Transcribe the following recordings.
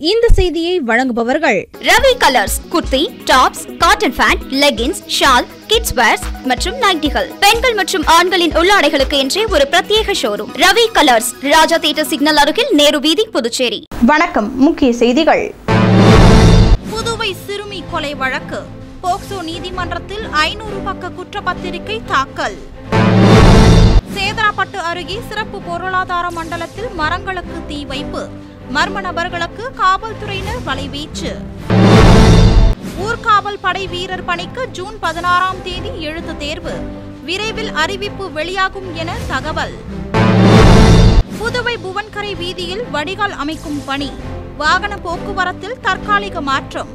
இந்த செய்தியை வழங்குபவர்கள் Ravi colours kurti tops cotton pant leggings shawl kids wears மற்றும் நைட்டிகள் பெண்கள் மற்றும் ஆண்களின் உள்ளாடைகளுக்கு என்றே ஒரு பிரத்யேக showroom Ravi colours Raja theatre signal அருகில் நேரு வீதி புதுச்சேரி வணக்கம் முக்கிய செய்திகள் புதுவை சிறுமி கொலை வழக்கு போக்சோ நீதிமன்றத்தில் ஐநூறு பக்க குற்றப்பத்திரிகை தாக்கல் சேதராப்பட்டு அருகே சிறப்பு பொருளாதார மண்டலத்தில் மரங்களுக்கு தீ வைப்பு மர்ம நபர்களுக்கு காவல்துறையினர் வலைவீச்சு ஊர்காவல் படை வீரர் பணிக்கு ஜூன் பதினாறாம் தேதி எழுத்து தேர்வு விரைவில் அறிவிப்பு வெளியாகும் என தகவல் புதுவை புவன்கரை வீதியில் வடிகால் அமைக்கும் பணி வாகன போக்குவரத்தில் தற்காலிக மாற்றம்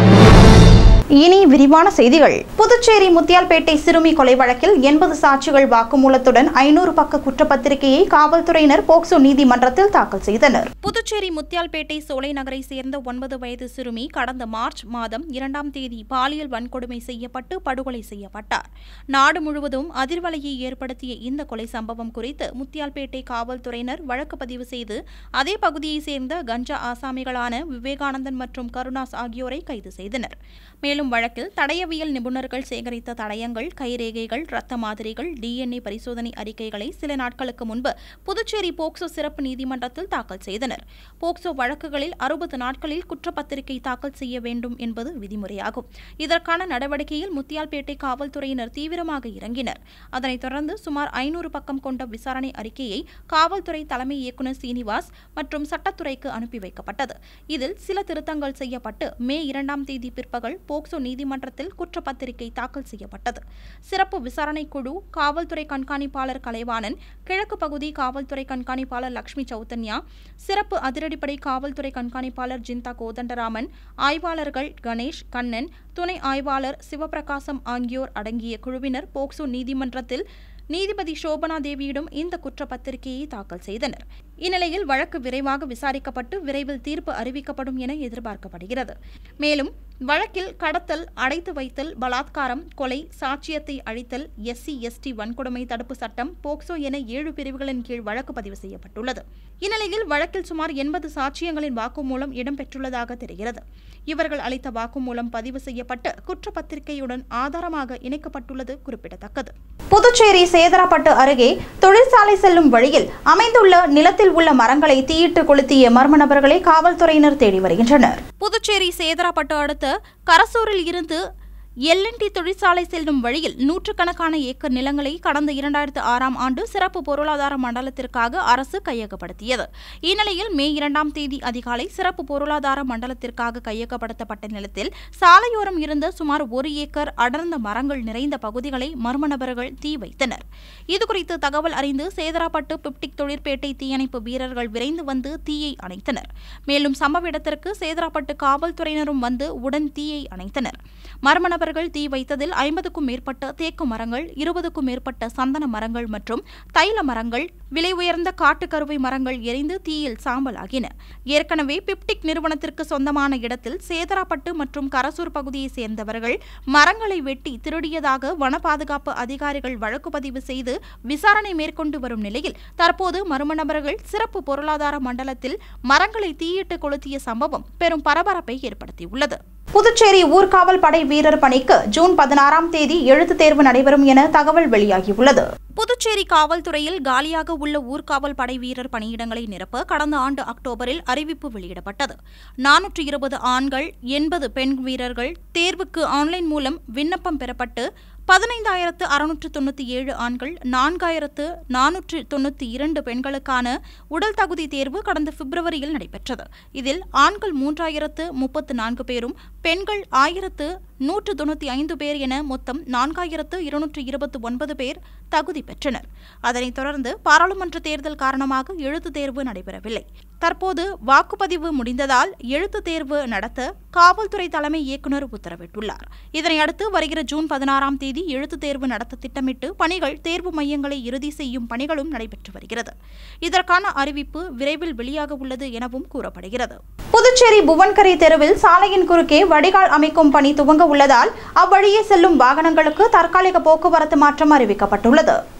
இனி விரிவான செய்திகள் புதுச்சேரி முத்தியால்பேட்டை சிறுமி கொலை வழக்கில் எண்பது சாட்சிகள் வாக்குமூலத்துடன் ஐநூறு பக்க குற்றப்பத்திரிகையை காவல்துறையினர் போக்சோ நீதிமன்றத்தில் தாக்கல் செய்தனர் புதுச்சேரி முத்தியால்பேட்டை சோலை நகரை சேர்ந்த ஒன்பது வயது சிறுமி கடந்த மார்ச் மாதம் இரண்டாம் தேதி பாலியல் வன்கொடுமை செய்யப்பட்டு படுகொலை செய்யப்பட்டார் நாடு முழுவதும் அதிர்வலையை ஏற்படுத்திய இந்த கொலை சம்பவம் குறித்து முத்தியால்பேட்டை காவல்துறையினர் வழக்கு பதிவு செய்து அதே பகுதியைச் சேர்ந்த கஞ்சா ஆசாமிகளான விவேகானந்தன் மற்றும் கருணாஸ் ஆகியோரை கைது செய்தனர் மேலும் வழக்கில் தடயவியல் நிபுணர்கள் சேகரித்த தடயங்கள் கைரேகைகள் இரத்த மாதிரிகள் டிஎன்ஏ பரிசோதனை அறிக்கைகளை சில நாட்களுக்கு முன்பு புதுச்சேரி போக்சோ சிறப்பு நீதிமன்றத்தில் தாக்கல் செய்தனர் போக்சோ வழக்குகளில் அறுபது நாட்களில் குற்றப்பத்திரிகை தாக்கல் செய்ய வேண்டும் என்பது விதிமுறையாகும் இதற்கான நடவடிக்கையில் முத்தியால்பேட்டை காவல்துறையினர் தீவிரமாக இறங்கினர் அதனைத் தொடர்ந்து சுமார் ஐநூறு பக்கம் கொண்ட விசாரணை அறிக்கையை காவல்துறை தலைமை இயக்குநர் சீனிவாஸ் மற்றும் சட்டத்துறைக்கு அனுப்பி வைக்கப்பட்டது இதில் சில திருத்தங்கள் செய்யப்பட்டு மே இரண்டாம் தேதி பிற்பகல் போக்சோ நீதிமன்றத்தில் குற்றப்பத்திரிகை தாக்கல் செய்யப்பட்டது சிறப்பு விசாரணை குழு காவல்துறை கண்காணிப்பாளர் கலைவாணன் கிழக்கு பகுதி காவல்துறை கண்காணிப்பாளர் லட்சுமி சௌதன்யா சிறப்பு அதிரடிப்படை காவல்துறை கண்காணிப்பாளர் ஜிந்தா கோதண்டராமன் ஆய்வாளர்கள் கணேஷ் கண்ணன் துணை ஆய்வாளர் சிவபிரகாசம் ஆகியோர் அடங்கிய குழுவினர் போக்சோ நீதிமன்றத்தில் நீதிபதி சோபனா தேவியிடம் இந்த குற்றப்பத்திரிகையை தாக்கல் செய்தனர் இந்நிலையில் வழக்கு விரைவாக விசாரிக்கப்பட்டு விரைவில் தீர்ப்பு அறிவிக்கப்படும் என எதிர்பார்க்கப்படுகிறது மேலும் வழக்கில் கடத்தல் அடைத்து வைத்தல் பலாத்காரம் கொலை சாட்சியத்தை அழித்தல் எஸ்சி எஸ்டி வன்கொடுமை தடுப்பு சட்டம் போக்சோ என ஏழு பிரிவுகளின் கீழ் வழக்கு பதிவு செய்யப்பட்டுள்ளது இந்நிலையில் வழக்கில் சுமார் எண்பது சாட்சியங்களின் வாக்குமூலம் இடம்பெற்றுள்ளதாக தெரிகிறது இவர்கள் அளித்த வாக்குமூலம் பதிவு செய்யப்பட்டு குற்றப்பத்திரிகையுடன் ஆதாரமாக இணைக்கப்பட்டுள்ளது குறிப்பிடத்தக்கது புதுச்சேரி சேதராப்பட்டு அருகே தொழிற்சாலை செல்லும் வழியில் அமைந்துள்ள நிலத்தில் உள்ள மரங்களை தீயிட்டு கொளுத்திய மர்ம நபர்களை காவல்துறையினர் தேடி வருகின்றனர் புதுச்சேரி சேதராப்பட்டு அடுத்த கரசூரில் இருந்து எல்என்டி தொழிற்சாலை செல்லும் வழியில் நூற்றுக்கணக்கான ஏக்கர் நிலங்களை கடந்த இரண்டாயிரத்து ஆறாம் ஆண்டு சிறப்பு பொருளாதார மண்டலத்திற்காக அரசு கையகப்படுத்தியது இந்நிலையில் மே இரண்டாம் தேதி அதிகாலை சிறப்பு பொருளாதார மண்டலத்திற்காக கையகப்படுத்தப்பட்ட நிலத்தில் சாலையோரம் இருந்த சுமார் ஒரு ஏக்கர் அடர்ந்த மரங்கள் நிறைந்த பகுதிகளை மர்ம நபர்கள் தீ வைத்தனர் இதுகுறித்து தகவல் அறிந்து சேதராப்பட்டு பிப்டிக் தொழிற்பேட்டை தீயணைப்பு வீரர்கள் விரைந்து வந்து தீயை அணைத்தனர் மேலும் சம்பவ இடத்திற்கு சேதராப்பட்டு காவல்துறையினரும் வந்து உடன் தீயை அணைத்தனர் மர்ம நபர்கள் தீ வைத்ததில் ஐம்பதுக்கும் மேற்பட்ட தேக்கு மரங்கள் இருபதுக்கும் மேற்பட்ட சந்தன மரங்கள் மற்றும் தைல மரங்கள் விலை உயர்ந்த காட்டுக்கருவை மரங்கள் எரிந்து தீயில் சாம்பலாகின ஏற்கனவே பிப்டிக் நிறுவனத்திற்கு சொந்தமான இடத்தில் சேதராப்பட்டு மற்றும் கரசூர் பகுதியைச் சேர்ந்தவர்கள் மரங்களை வெட்டி திருடியதாக வன பாதுகாப்பு அதிகாரிகள் வழக்கு பதிவு செய்து விசாரணை மேற்கொண்டு வரும் நிலையில் தற்போது மர்ம நபர்கள் சிறப்பு பொருளாதார மண்டலத்தில் மரங்களை தீயிட்டு கொளுத்திய சம்பவம் பெரும் பரபரப்பை ஏற்படுத்தியுள்ளது புதுச்சேரி ஊர்காவல் படை வீரர் பணிக்கு ஜூன் பதினாறாம் தேதி எழுத்துத் தேர்வு நடைபெறும் என தகவல் வெளியாகியுள்ளது புதுச்சேரி காவல்துறையில் காலியாக உள்ள ஊர்காவல் படை வீரர் பணியிடங்களை நிரப்ப கடந்த ஆண்டு அக்டோபரில் அறிவிப்பு வெளியிடப்பட்டது நானூற்று இருபது ஆண்கள் எண்பது பெண் வீரர்கள் தேர்வுக்கு ஆன்லைன் மூலம் விண்ணப்பம் பெறப்பட்டு பதினைந்தாயிரத்து அறுநூற்று தொண்ணூற்றி ஏழு ஆண்கள் நான்காயிரத்து நானூற்று தொண்ணூற்றி இரண்டு பெண்களுக்கான உடல் தகுதி தேர்வு கடந்த பிப்ரவரியில் நடைபெற்றது இதில் ஆண்கள் மூன்றாயிரத்து முப்பத்து நான்கு பேரும் பெண்கள் ஆயிரத்து நூற்று தொண்ணூற்றி ஐந்து பேர் என மொத்தம் நான்காயிரத்து இருநூற்று இருபத்து ஒன்பது பேர் தகுதி பெற்றனர் அதனைத் தொடர்ந்து பாராளுமன்ற தேர்தல் காரணமாக எழுத்துத் தேர்வு நடைபெறவில்லை தற்போது வாக்குப்பதிவு முடிந்ததால் எழுத்துத் தேர்வு நடத்த காவல்துறை தலைமை இயக்குநர் உத்தரவிட்டுள்ளார் இதனையடுத்து வருகிற ஜூன் பதினாறாம் தேதி எழுத்துத் தேர்வு நடத்த திட்டமிட்டு பணிகள் தேர்வு மையங்களை இறுதி செய்யும் பணிகளும் நடைபெற்று வருகிறது இதற்கான அறிவிப்பு விரைவில் வெளியாக உள்ளது எனவும் கூறப்படுகிறது புதுச்சேரி புவன்கரை தெருவில் சாலையின் குறுக்கே வடிகால் அமைக்கும் பணி துவங்க உள்ளதால் அவ்வழியே செல்லும் வாகனங்களுக்கு தற்காலிக போக்குவரத்து மாற்றம் அறிவிக்கப்பட்டுள்ளது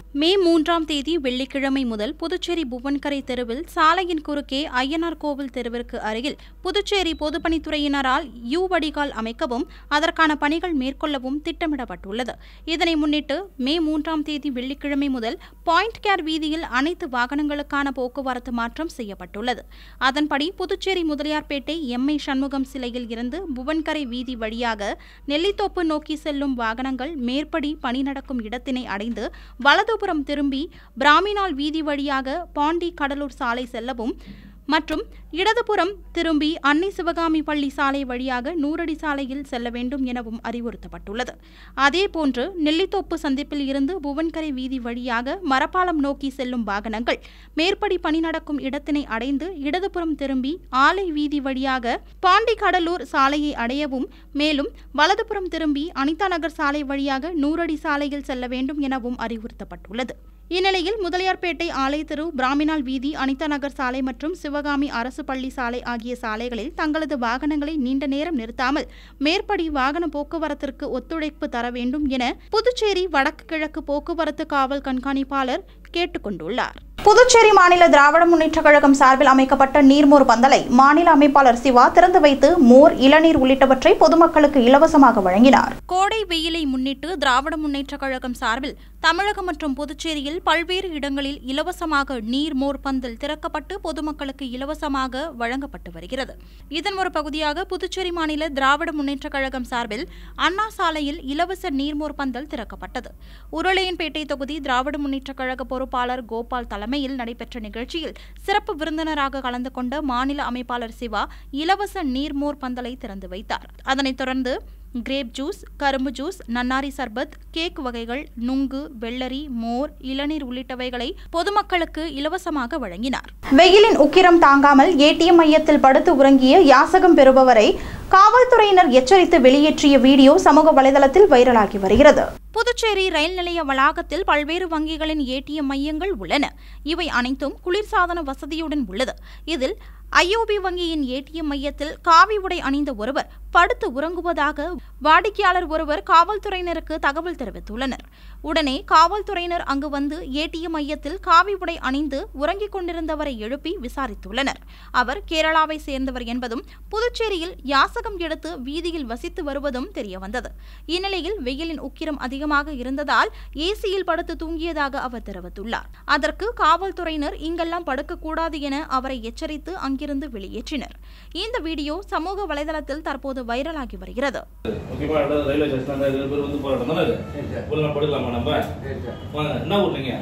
மே மூன்றாம் தேதி வெள்ளிக்கிழமை முதல் புதுச்சேரி புவன்கரை தெருவில் சாலையின் குறுக்கே ஐயனார் கோவில் தெருவிற்கு அருகில் புதுச்சேரி பொதுப்பணித்துறையினரால் யூ வடிகால் அமைக்கவும் அதற்கான பணிகள் மேற்கொள்ளவும் திட்டமிடப்பட்டுள்ளது இதனை முன்னிட்டு மே மூன்றாம் தேதி வெள்ளிக்கிழமை முதல் பாயிண்ட் கேர் வீதியில் அனைத்து வாகனங்களுக்கான போக்குவரத்து மாற்றம் செய்யப்பட்டுள்ளது அதன்படி புதுச்சேரி முதலியார்பேட்டை எம்ஐ சண்முகம் சிலையில் இருந்து புவன்கரை வீதி வழியாக நெல்லித்தோப்பு நோக்கி செல்லும் வாகனங்கள் மேற்படி பணி நடக்கும் இடத்தினை அடைந்து வலதுபுறம் திரும்பி பிராமினால் வீதி வழியாக பாண்டி கடலூர் சாலை செல்லவும் மற்றும் இடதுபுறம் திரும்பி அன்னை சிவகாமி பள்ளி சாலை வழியாக நூறடி சாலையில் செல்ல வேண்டும் எனவும் அறிவுறுத்தப்பட்டுள்ளது அதேபோன்று நெல்லித்தோப்பு சந்திப்பில் இருந்து புவன்கரை வீதி வழியாக மரப்பாலம் நோக்கி செல்லும் வாகனங்கள் மேற்படி பணி நடக்கும் இடத்தினை அடைந்து இடதுபுறம் திரும்பி ஆலை வீதி வழியாக பாண்டி கடலூர் சாலையை அடையவும் மேலும் வலதுபுறம் திரும்பி அனிதா நகர் சாலை வழியாக நூறடி சாலையில் செல்ல வேண்டும் எனவும் அறிவுறுத்தப்பட்டுள்ளது இந்நிலையில் முதலியார்பேட்டை ஆலை தெரு பிராமினால் வீதி அனிதா நகர் சாலை மற்றும் சிவகாமி அரசு பள்ளி சாலை ஆகிய சாலைகளில் தங்களது வாகனங்களை நீண்ட நேரம் நிறுத்தாமல் மேற்படி வாகன போக்குவரத்திற்கு ஒத்துழைப்பு தர வேண்டும் என புதுச்சேரி வடக்கு கிழக்கு போக்குவரத்து காவல் கண்காணிப்பாளர் கேட்டுக்கொண்டுள்ளார் புதுச்சேரி மாநில திராவிட முன்னேற்றக் கழகம் சார்பில் அமைக்கப்பட்ட நீர்மோர் பந்தலை மாநில அமைப்பாளர் சிவா திறந்து வைத்து மோர் இளநீர் உள்ளிட்டவற்றை பொதுமக்களுக்கு இலவசமாக வழங்கினார் கோடை வெயிலை முன்னிட்டு திராவிட முன்னேற்றக் கழகம் சார்பில் தமிழகம் மற்றும் புதுச்சேரியில் பல்வேறு இடங்களில் இலவசமாக நீர் மோர் பந்தல் திறக்கப்பட்டு பொதுமக்களுக்கு இலவசமாக வழங்கப்பட்டு வருகிறது இதன் ஒரு பகுதியாக புதுச்சேரி மாநில திராவிட முன்னேற்றக் கழகம் சார்பில் அண்ணா சாலையில் இலவச நீர்மோர் பந்தல் திறக்கப்பட்டது உருளையன்பேட்டை தொகுதி திராவிட முன்னேற்றக் கழக பொறுப்பாளர் கோபால் தலைமையில் நடைபெற்ற நிகழ்ச்சியில் சிறப்பு விருந்தினராக கலந்து கொண்ட மாநில அமைப்பாளர் சிவா இலவச நீர்மோர் பந்தலை திறந்து வைத்தார் அதனைத் தொடர்ந்து கிரேப் ஜூஸ் கரும்பு ஜூஸ் நன்னாரி சர்பத் கேக் வகைகள் நுங்கு வெள்ளரி மோர் இளநீர் உள்ளிட்டவைகளை பொதுமக்களுக்கு இலவசமாக வழங்கினார் வெயிலின் உக்கிரம் தாங்காமல் ஏடிஎம் மையத்தில் படுத்து உறங்கிய யாசகம் பெறுபவரை காவல்துறையினர் எச்சரித்து வெளியேற்றிய வீடியோ சமூக வலைதளத்தில் வைரலாகி வருகிறது புதுச்சேரி ரயில் நிலைய வளாகத்தில் பல்வேறு வங்கிகளின் ஏடிஎம் மையங்கள் உள்ளன இவை அனைத்தும் குளிர்சாதன வசதியுடன் உள்ளது இதில் ஐஓபி வங்கியின் ஏடிஎம் மையத்தில் காவி உடை அணிந்த ஒருவர் படுத்து உறங்குவதாக வாடிக்கையாளர் ஒருவர் காவல்துறையினருக்கு தகவல் தெரிவித்துள்ளனர் உடனே காவல்துறையினர் அங்கு வந்து ஏடிஎம் மையத்தில் காவி உடை அணிந்து உறங்கிக் கொண்டிருந்தவரை எழுப்பி விசாரித்துள்ளனர் அவர் கேரளாவை சேர்ந்தவர் என்பதும் புதுச்சேரியில் யாசகம் எடுத்து வீதியில் வசித்து வருவதும் தெரியவந்தது இந்நிலையில் வெயிலின் உக்கிரம் அதிகமாக இருந்ததால் ஏசியில் படுத்து தூங்கியதாக அவர் தெரிவித்துள்ளார் அதற்கு காவல்துறையினர் இங்கெல்லாம் படுக்கக்கூடாது என அவரை எச்சரித்து அங்கிருந்து வெளியேற்றினர் இந்த வீடியோ சமூக வலைதளத்தில் தற்போது வைரலாகி வருகிறது முக்கியமா இடம் ரயில்வே ஸ்டேஷன் ரெண்டு பேர் வந்து போற இடம் தானே இது ஒழுங்கா படுக்கலாமா நம்ம வாங்க என்ன ஊர்லீங்க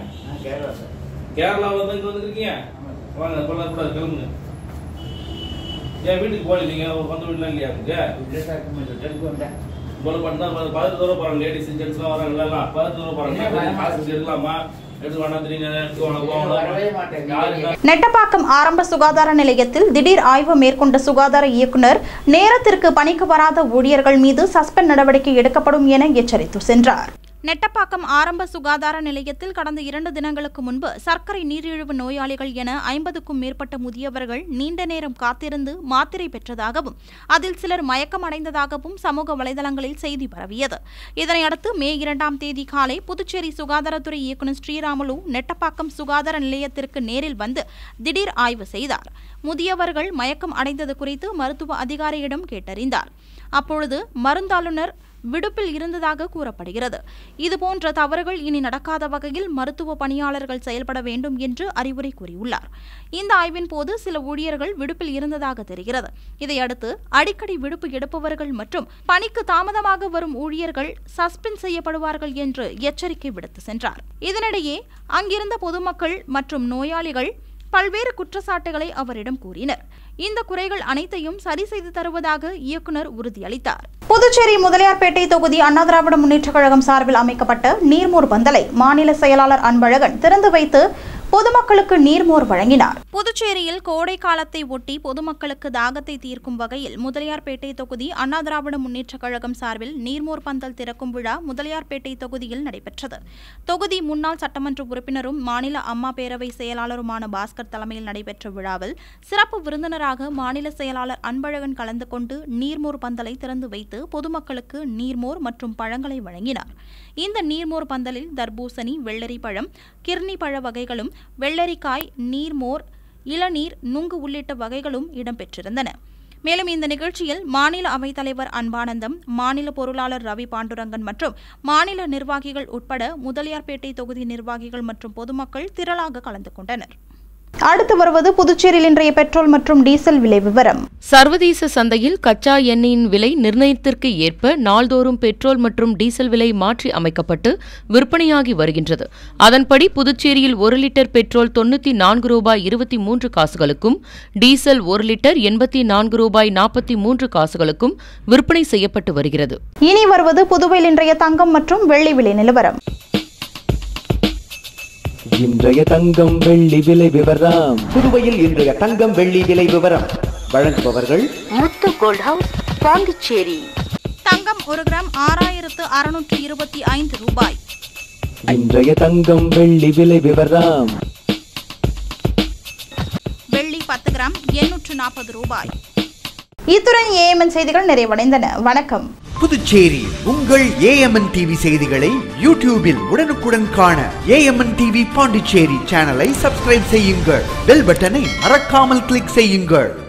கேரளாவில் தான் இங்க வந்துருக்கீங்க வாங்க கொள்ள கூடாது கிளம்புங்க ஏன் வீட்டுக்கு போகல நீங்க ஒரு சொந்த வீட்டுலாம் இல்லையா இருக்கு போல பண்ணா பதினெட்டு தூரம் போறாங்க லேடிஸ் ஜென்ஸ்லாம் வராங்க எல்லாம் பதினெட்டு தூரம் போறாங்க காசு எடுக்கலாமா எடுத்து வேணாம் தெரியுங்க எடுத்து வேணாம் போகணும் யாரு நெட்டப்பாக்கம் ஆரம்ப சுகாதார நிலையத்தில் திடீர் ஆய்வு மேற்கொண்ட சுகாதார இயக்குனர் நேரத்திற்கு பணிக்கு வராத ஊழியர்கள் மீது சஸ்பெண்ட் நடவடிக்கை எடுக்கப்படும் என எச்சரித்து சென்றார் நெட்டப்பாக்கம் ஆரம்ப சுகாதார நிலையத்தில் கடந்த இரண்டு தினங்களுக்கு முன்பு சர்க்கரை நீரிழிவு நோயாளிகள் என ஐம்பதுக்கும் மேற்பட்ட முதியவர்கள் நீண்ட நேரம் காத்திருந்து மாத்திரை பெற்றதாகவும் அதில் சிலர் மயக்கம் அடைந்ததாகவும் சமூக வலைதளங்களில் செய்தி பரவியது இதனையடுத்து மே இரண்டாம் தேதி காலை புதுச்சேரி சுகாதாரத்துறை இயக்குநர் ஸ்ரீராமுலு நெட்டப்பாக்கம் சுகாதார நிலையத்திற்கு நேரில் வந்து திடீர் ஆய்வு செய்தார் முதியவர்கள் மயக்கம் அடைந்தது குறித்து மருத்துவ அதிகாரியிடம் கேட்டறிந்தார் அப்பொழுது மருந்தாளுநர் விடுப்பில் இருந்ததாக கூறப்படுகிறது இதுபோன்ற தவறுகள் இனி நடக்காத வகையில் மருத்துவ பணியாளர்கள் செயல்பட வேண்டும் என்று அறிவுரை கூறியுள்ளார் இந்த ஆய்வின் போது சில ஊழியர்கள் விடுப்பில் இருந்ததாக தெரிகிறது இதையடுத்து அடிக்கடி விடுப்பு எடுப்பவர்கள் மற்றும் பணிக்கு தாமதமாக வரும் ஊழியர்கள் சஸ்பெண்ட் செய்யப்படுவார்கள் என்று எச்சரிக்கை விடுத்து சென்றார் இதனிடையே அங்கிருந்த பொதுமக்கள் மற்றும் நோயாளிகள் பல்வேறு குற்றச்சாட்டுகளை அவரிடம் கூறினர் இந்த குறைகள் அனைத்தையும் சரி செய்து தருவதாக இயக்குனர் உறுதியளித்தார் புதுச்சேரி முதலியார்பேட்டை தொகுதி அண்ணா திராவிட முன்னேற்றக் கழகம் சார்பில் அமைக்கப்பட்ட நீர்மோர் பந்தலை மாநில செயலாளர் அன்பழகன் திறந்து வைத்து பொதுமக்களுக்கு நீர்மோர் வழங்கினார் புதுச்சேரியில் கோடை காலத்தை ஒட்டி பொதுமக்களுக்கு தாகத்தை தீர்க்கும் வகையில் முதலியார்பேட்டை தொகுதி அண்ணா திராவிட முன்னேற்றக் கழகம் சார்பில் நீர்மோர் பந்தல் திறக்கும் விழா முதலியார்பேட்டை தொகுதியில் நடைபெற்றது தொகுதி முன்னாள் சட்டமன்ற உறுப்பினரும் மாநில அம்மா பேரவை செயலாளருமான பாஸ்கர் தலைமையில் நடைபெற்ற விழாவில் சிறப்பு விருந்தினராக மாநில செயலாளர் அன்பழகன் கலந்து கொண்டு நீர்மோர் பந்தலை திறந்து வைத்து பொதுமக்களுக்கு நீர்மோர் மற்றும் பழங்களை வழங்கினார் இந்த நீர்மோர் பந்தலில் தர்பூசணி வெள்ளரி பழம் கிர்னி பழ வகைகளும் வெள்ளரிக்காய் நீர்மோர் இளநீர் நுங்கு உள்ளிட்ட வகைகளும் இடம்பெற்றிருந்தன மேலும் இந்த நிகழ்ச்சியில் மாநில அவைத்தலைவர் அன்பானந்தம் மாநில பொருளாளர் ரவி பாண்டுரங்கன் மற்றும் மாநில நிர்வாகிகள் உட்பட முதலியார்பேட்டை தொகுதி நிர்வாகிகள் மற்றும் பொதுமக்கள் திரளாக கலந்து கொண்டனர் அடுத்து வருவது புதுச்சேரியில் இன்றைய பெட்ரோல் மற்றும் டீசல் விலை விவரம் சர்வதேச சந்தையில் கச்சா எண்ணெயின் விலை நிர்ணயத்திற்கு ஏற்ப நாள்தோறும் பெட்ரோல் மற்றும் டீசல் விலை மாற்றி அமைக்கப்பட்டு விற்பனையாகி வருகின்றது அதன்படி புதுச்சேரியில் ஒரு லிட்டர் பெட்ரோல் தொண்ணூற்றி நான்கு ரூபாய் இருபத்தி மூன்று காசுகளுக்கும் டீசல் ஒரு லிட்டர் எண்பத்தி நான்கு ரூபாய் நாற்பத்தி மூன்று காசுகளுக்கும் விற்பனை செய்யப்பட்டு வருகிறது இனி வருவது புதுவையில் இன்றைய தங்கம் மற்றும் வெள்ளி விலை நிலவரம் இன்றைய தங்கம் வெள்ளி விலை விவரம் புதுவையில் இன்றைய தங்கம் வெள்ளி விலை விவரம் வழங்குபவர்கள் முத்து கோல்ட் ஹவுஸ் பாண்டிச்சேரி தங்கம் ஒரு கிராம் ஆறாயிரத்து அறுநூற்று இருபத்தி ஐந்து ரூபாய் இன்றைய தங்கம் வெள்ளி விலை விவரம் வெள்ளி பத்து கிராம் எண்ணூற்று நாற்பது ரூபாய் இத்துடன் ஏஎம்என் செய்திகள் நிறைவடைந்தன வணக்கம் புதுச்சேரி உங்கள் ஏஎம்என் டிவி செய்திகளை யூடியூபில் உடனுக்குடன் காண ஏஎம்என் டிவி பாண்டிச்சேரி சேனலை சப்ஸ்கிரைப் செய்யுங்கள் பெல் பட்டனை மறக்காமல் கிளிக் செய்யுங்கள்